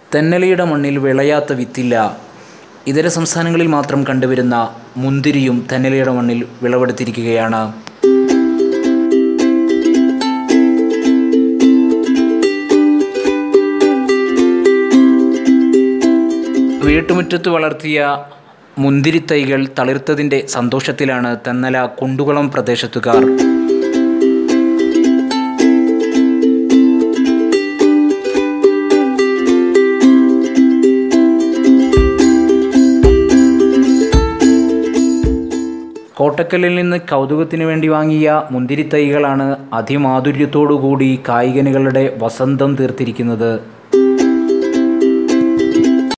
തെന്നലിയുടെ മണ്ണിൽ വിളയാത്ത വിത്തില്ല ഇതര സംസ്ഥാനങ്ങളിൽ മാത്രം കണ്ടുവരുന്ന മുന്തിരിയും തെന്നലിയുടെ മണ്ണിൽ വിളവെടുത്തിരിക്കുകയാണ് വീട്ടുമുറ്റത്ത് വളർത്തിയ മുന്തിരിത്തൈകൾ തളിർത്തതിൻ്റെ സന്തോഷത്തിലാണ് തെന്നല കുണ്ടുകുളം പ്രദേശത്തുകാർ കോട്ടക്കലിൽ നിന്ന് കൗതുകത്തിന് വേണ്ടി വാങ്ങിയ മുന്തിരിത്തൈകളാണ് അതിമാധുര്യത്തോടുകൂടി കായികനികളുടെ വസന്തം തീർത്തിരിക്കുന്നത്